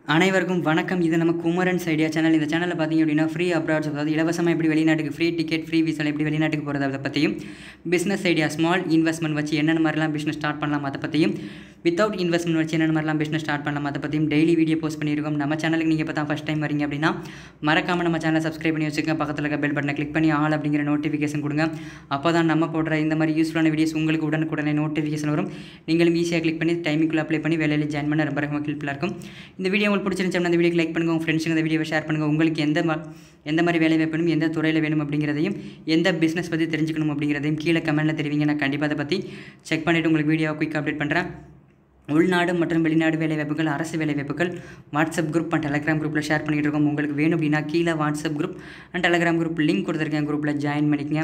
அனைவருக்கும் வணக்கம் இது நம்ம குமரன்ஸ் ஐடியா சேனல் இந்த சேனலில் பார்த்தீங்க அப்படின்னா ஃப்ரீ அப்ராட்ஸ் அதாவது இலவசமாக எப்படி வெளிநாட்டுக்கு ஃப்ரீ டிக்கெட் ஃப்ரீ விசாவில் எப்படி வெளிநாட்டுக்கு போகிறது அதை பற்றியும் பிஸ்னஸ் ஐடியா ஸ்மால் இன்வெஸ்ட்மெண்ட் வச்சு என்னென்ன மாதிரிலாம் பிஸ்னஸ் ஸ்டார்ட் பண்ணலாம் அதை பற்றியும் வித்தவுட் இன்வெஸ்ட்மெண்ட் வச்சு என்னென்ன மாதிரிலாம் பிஸ்னஸ் ஸ்டார்ட் பண்ணலாம் அதை பற்றியும் டெய்லி வீடியோ போஸ்ட் பண்ணியிருக்கோம் நம்ம சேனலுக்கு நீங்கள் இப்போ தான் ஃபஸ்ட் டைம் வரீங்க அப்படின்னா மறக்காமல் நம்ம சேனலை சப்ஸ்கிரைப் பண்ணி வச்சுக்கோங்க பக்கத்தில் இருக்க பெல் பட்டனை கிளிக் பண்ணி ஆல் அப்படிங்கிற நோட்டிஃபிகேஷன் கொடுங்க அப்போ தான் நம்ம போடுற இந்த மாதிரி யூஸ்ஃபுல்லான வீடியோஸ் உங்களுக்கு உடனுக்குடனே நோட்டிஃபிகேஷன் வரும் நீங்களும் ஈஸியாக கிளிக் பண்ணி டைமிங்குள்ளே அப்ளை பண்ணி வேலையில் ஜாயின் பண்ண ரொம்ப ரொம்ப ஹெல்ப்ஃபுல்லாக இருக்கும் இந்த வீடியோ உங்களுக்கு பிடிச்சிருந்துச்சு அப்படின்னா இந்த வீடியோ லைக் பண்ணுங்கள் உங்கள் ஃப்ரெண்ட்ஸுங்க இந்த வீடியோவை ஷேர் பண்ணுங்கள் உங்களுக்கு எந்த மா- எந்த மாதிரி வேலை வேணும் எந்த துறையில் வேணும் அப்படிங்கிறதையும் எந்த பிஸ்னஸ் பற்றி தெரிஞ்சுக்கணும் அப்படிங்கிறதையும் கீழே கமெண்ட்டில் தெரிவிங்க நான் கண்டிப்பாக அதை பற்றி செக் பண்ணிவிட்டு உங்களுக்கு வீடியோ குயிக் அப்டேட் பண்ணுறேன் உள்நாடு மற்றும் வெளிநாடு வேலைவாய்ப்புகள் அரசு வேலைவாய்ப்புகள் வாட்ஸ்அப் குரூப் அண்ட் டெலகிராம் குரூப்பில் ஷேர் பண்ணிகிட்டு இருக்கோம் உங்களுக்கு வேணும் அப்படின்னா கீழே WhatsApp group and Telegram group link கொடுத்துருக்கேன் குரூப்பில் ஜாயின் பண்ணிக்கங்க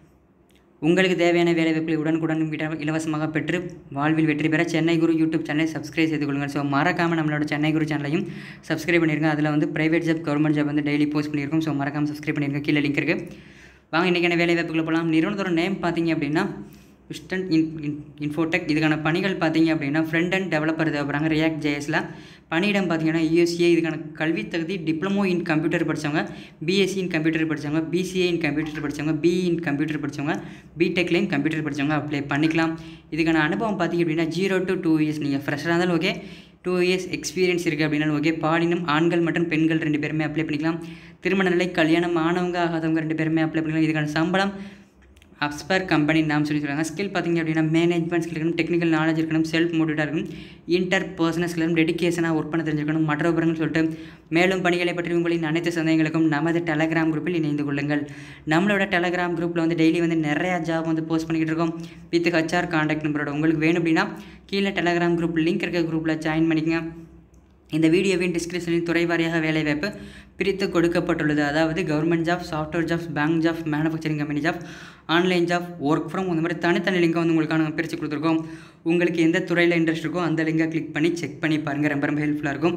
உங்களுக்கு தேவையான வேலைவாய்ப்புகளை உடனுக்குடன் விட- இலவசமாக பெற்று வாழ்வில் வெற்றி பெற சென்னை குரு யூடியூப் சேனலை சப்ஸ்கிரைப் செய்து கொள்ளுங்கள் ஸோ மறக்காமல் நம்மளோட சென்னை குரு சேனலையும் சப்ஸ்கிரைப் பண்ணிருங்க அதில் வந்து பிரைவேட் ஜாப் கவர்மெண்ட் ஜாப் வந்து டெய்லி போஸ்ட் பண்ணியிருக்கோம் ஸோ மறக்காமல் சப்ஸ்கிரைப் பண்ணிருங்க கீழே லிங்க் இருக்குது வாங்க இன்றைக்கான வேலைவாய்ப்புகளை போகலாம் நிறுவனத்தோட நேம் பார்த்தீங்க அப்படின்னா விஸ்டன் இன் இன் இன்ஃபோடெக் இதுக்கான பணிகள் பார்த்தீங்க அப்படின்னா ஃப்ரண்ட் அண்ட் டெவலப்பர் தேவைப்படுறாங்க ரியாக்ட் ஜேஎஸில் பணியிடம் பார்த்தீங்கன்னா யூஎஸ்ஏ இதுக்கான கல்வி தகுதி டிப்ளமோ இன் கம்ப்யூட்டர் படித்தவங்க பிஎஸ்சி இன் கம்ப்யூட்டர் படித்தவங்க பிசிஏ இன் கம்ப்யூட்டர் படித்தவங்க பிஇ இன் கம்ப்யூட்டர் படித்தவங்க பிடெக்லேயும் கம்ப்யூட்டர் படித்தவங்க அப்ளை பண்ணிக்கலாம் இதுக்கான அனுபவம் பார்த்தீங்க அப்படின்னா ஜீரோ டு டூ இயர்ஸ் நீங்கள் ஃப்ரெஷ்ஷாக இருந்தாலும் ஓகே டூ இயர்ஸ் எக்ஸ்பீரியன்ஸ் இருக்குது அப்படின்னாலும் ஓகே பாலினம் ஆண்கள் மற்றும் பெண்கள் ரெண்டு பேருமே அப்ளை பண்ணிக்கலாம் திருமண நிலை கல்யாணம் ஆனவங்க ஆகாதவங்க ரெண்டு பேருமே அப்ளை பண்ணிக்கலாம் இதுக்கான சம்பளம் அப்ஸ்பர் கம்பெனி நாம் சொல்லி சொல்கிறாங்க ஸ்கில் பார்த்தீங்க அப்படின்னா மேனேஜ்மெண்ட் ஸ்கில் இருக்கணும் டெக்னிக்கல் நாலேஜ் இருக்கணும் செல்ஃப் மோட்டிவேட்டாக இருக்கணும் இன்டர் பர்சனல் ஸ்கில் இருக்கணும் டெடிகேஷனாக ஒர்க் பண்ண தெரிஞ்சிருக்கணும் மற்ற விவரங்கள் சொல்லிட்டு மேலும் பணிகளை பற்றி உங்களின் அனைத்து சந்தேகங்களுக்கும் நமது டெலகிராம் குரூப்பில் இணைந்து கொள்ளுங்கள் நம்மளோட டெலகிராம் குரூப்பில் வந்து டெய்லி வந்து நிறையா ஜாப் வந்து போஸ்ட் பண்ணிக்கிட்டு இருக்கோம் வித் ஹச்ஆர் காண்டாக்ட் நம்பரோட உங்களுக்கு வேணும் அப்படின்னா கீழே டெலகிராம் குரூப் லிங்க் இருக்க குரூப்பில் ஜாயின் பண்ணிக்கங்க இந்த வீடியோவின் டிஸ்கிரிப்ஷனில் துறை வாரியாக வேலைவாய்ப்பு பிரித்து கொடுக்கப்பட்டுள்ளது அதாவது government job software jobs bank job manufacturing company job online job work from இந்த மாதிரி தனித்தனி லிங்கை வந்து உங்களுக்கு நாங்கள் பிரித்து கொடுத்துருக்கோம் உங்களுக்கு எந்த துறையில் இன்ட்ரெஸ்ட் இருக்கோ அந்த லிங்கை கிளிக் பண்ணி செக் பண்ணி பாருங்கள் ரொம்ப ரொம்ப ஹெல்ப்ஃபுல்லாக இருக்கும்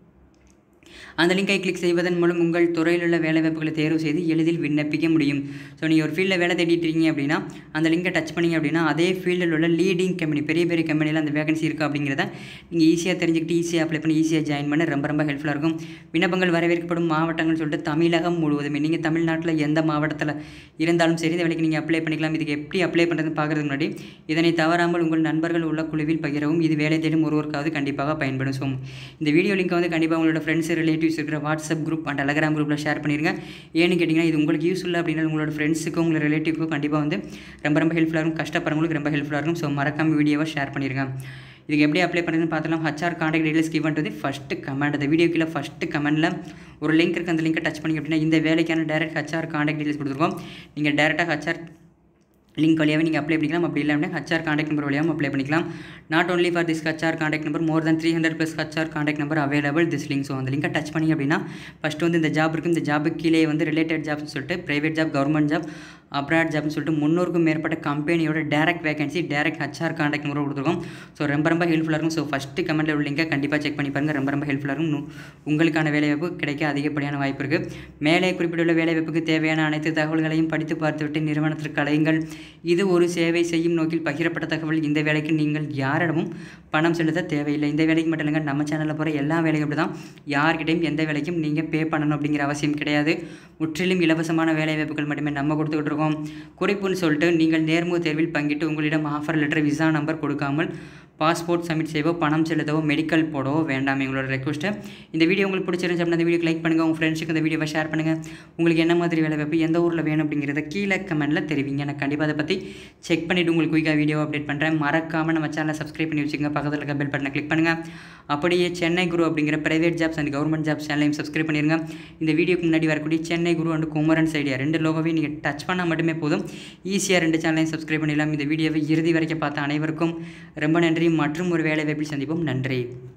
அந்த லிங்கை கிளிக் செய்வதன் மூலம் உங்கள் துறையில் உள்ள வேலைவாய்ப்புகளை தேர்வு செய்து எளிதில் விண்ணப்பிக்க முடியும் ஸோ நீங்கள் ஒரு ஃபீல்டில் வேலை தேடிட்டு இருக்கீங்க அப்படின்னா அந்த லிங்கை டச் பண்ணீங்க அப்படின்னா அதே ஃபீல்டில் உள்ள லீடிங் கம்பெனி பெரிய பெரிய கம்பெனியில் அந்த வேகன்சி இருக்குது அப்படிங்கிறத நீங்கள் ஈஸியாக தெரிஞ்சுக்கிட்டு ஈஸியாக அப்ளை பண்ணி ஈஸியாக ஜாயின் பண்ண ரொம்ப ரொம்ப ஹெல்ப்ஃபுல்லாக இருக்கும் விண்ணப்பங்கள் வரவேற்கப்படும் மாவட்டங்கள்னு சொல்லிட்டு தமிழகம் முழுவதுமே நீங்கள் தமிழ்நாட்டில் எந்த மாவட்டத்தில் இருந்தாலும் சரி இந்த வேலைக்கு நீங்கள் அப்ளை பண்ணிக்கலாம் இதுக்கு எப்படி அப்ளை பண்ணுறதுன்னு பார்க்குறதுக்கு முன்னாடி இதனை தவறாமல் உங்கள் நண்பர்கள் உள்ள குழுவில் பகிரவும் இது வேலை தேடும் ஒருவருக்காவது கண்டிப்பாக பயன்படும் ஸோ இந்த வீடியோ லிங்க் வந்து கண்டிப்பாக உங்களோட ஃப்ரெண்ட்ஸ் ரிலேட்டிவ்ஸ் இருக்கிற வாட்ஸ்அப் குரூப் அண்ட் டெலகிராம் குரூப்பில் ஷேர் பண்ணிருங்க ஏன்னு கேட்டிங்கன்னா இது உங்களுக்கு யூஸ் இல்லை அப்படின்னா உங்களோட ஃப்ரெண்ட்ஸுக்கும் உங்களோட ரிலேட்டிவ்க்கும் கண்டிப்பாக வந்து ரொம்ப ரொம்ப ஹெல்ப்ஃபுல்லாக இருக்கும் கஷ்டப்படுறவங்களுக்கு ரொம்ப ஹெல்ப்ஃபுல்லாக இருக்கும் ஸோ மறக்காம வீடியோவை ஷேர் பண்ணிருங்க இதுக்கு எப்படி அப்ளை பண்ணுறதுன்னு பார்த்தலாம் HR contact details given to first comment அந்த வீடியோ கீழே ஃபஸ்ட்டு கமெண்ட்டில் ஒரு லிங்க் இருக்குது அந்த லிங்கை டச் பண்ணி அப்படின்னா இந்த வேலைக்கான டேரக்ட் ஹச்ஆர் காண்டாக்ட் டீடைல்ஸ் கொடுத்துருக்கோம் நீங்கள் டேரெக்டாக ஹச்ஆர் லிங்க் வழியாகவே நீங்கள் அப்ளை பண்ணிக்கலாம் அப்படி இல்லை அப்படின்னா ஹச்ஆர் காண்டாக்ட் நம்பர் வழியாகவும் அப்ளை பண்ணிக்கலாம் not only for this HR contact number more than three hundred plus HR contact number available this link so அந்த லிங்கை டச் பண்ணி அப்படின்னா ஃபஸ்ட்டு வந்து இந்த ஜாப் இருக்குது இந்த ஜாபுக்கு கீழே வந்து ரிலேட்டட் ஜாப்னு சொல்லிட்டு private job government job abroad ஜாப்னு சொல்லிட்டு முந்நூறுக்கும் மேற்பட்ட கம்பெனியோட direct vacancy direct HR contact number கொடுத்துருக்கோம் ஸோ ரொம்ப ரொம்ப ஹெல்ப்ஃபுல்லாக இருக்கும் ஸோ ஃபஸ்ட்டு கமெண்ட்டில் உள்ள லிங்கை கண்டிப்பாக செக் பண்ணி பாருங்கள் ரொம்ப ரொம்ப ஹெல்ப்ஃபுல்லாக இருக்கும் நு- உங்களுக்கான வேலைவாய்ப்பு கிடைக்க அதிகப்படியான வாய்ப்பு இருக்குது மேலே குறிப்பிட்டுள்ள வேலைவாய்ப்புக்கு தேவையான அனைத்து தகவல்களையும் படித்து பார்த்துவிட்டு நிறுவனத்திற்கு அழையுங்கள் இது ஒரு சேவை செய்யும் நோக்கில் பகிரப்பட்ட தகவல் இந்த வேலைக்கு நீங்கள் யாரிடமும் பணம் செலுத்த தேவையில்லை இந்த வேலைக்கு மட்டும் இல்லைங்க நம்ம சேனலில் போகிற எல்லா வேலைக்கும் அப்படி தான் யார்கிட்டையும் எந்த வேலைக்கும் நீங்கள் பே பண்ணணும் அப்படிங்கிற அவசியம் கிடையாது முற்றிலும் இலவசமான வேலைவாய்ப்புகள் மட்டுமே நம்ம கொடுத்துக்கிட்டு இருக்கோம் குறிப்புன்னு சொல்லிட்டு நீங்கள் நேர்முக தேர்வில் பங்கிட்டு உங்களிடம் ஆஃபர் லெட்டர் விசா நம்பர் கொடுக்காமல் பாஸ்போர்ட் சப்மிட் செய்வோ பணம் செலுத்தவோ மெடிக்கல் போடவோ வேண்டாம் எங்களோட ரெக்வஸ்ட்டு இந்த வீடியோ உங்களுக்கு பிடிச்சிருந்துச்சு அப்படின்னா இந்த வீடியோக்கு லைக் பண்ணுங்கள் உங்கள் ஃப்ரெண்ட்ஸுக்கு இந்த வீடியோவை ஷேர் பண்ணுங்கள் உங்களுக்கு என்ன மாதிரி வேலை வாய்ப்பு எந்த ஊரில் வேணும் அப்படிங்கிறத கீழே கமெண்ட்டில் தெரிவிங்க நான் கண்டிப்பாக அதை பற்றி செக் பண்ணிவிட்டு உங்களுக்கு குயிக்காக வீடியோ அப்டேட் பண்ணுறேன் மறக்காமல் நம்ம சேனலை சப்ஸ்கிரைப் பண்ணி வச்சுங்க பக்கத்தில் இருக்க பெல் பட்டனை கிளிக் பண்ணுங்கள் அப்படியே சென்னை குரு அப்படிங்கிற private jobs and government jobs சேனலையும் சப்ஸ்கிரைப் பண்ணிருங்க இந்த வீடியோக்கு முன்னாடி வரக்கூடிய சென்னை குரு அண்ட் குமரன் ஐடியா ரெண்டு லோகோவே நீங்கள் டச் பண்ணால் மட்டுமே போதும் ஈஸியாக ரெண்டு சேனலையும் சப்ஸ்கிரைப் பண்ணிடலாம் இந்த வீடியோவை இறுதி வரைக்கும் பார்த்த அனைவருக்கும் ரொம்ப நன்றி மற்றும் ஒரு வேலை வாய்ப்பில் சந்திப்போம் நன்றி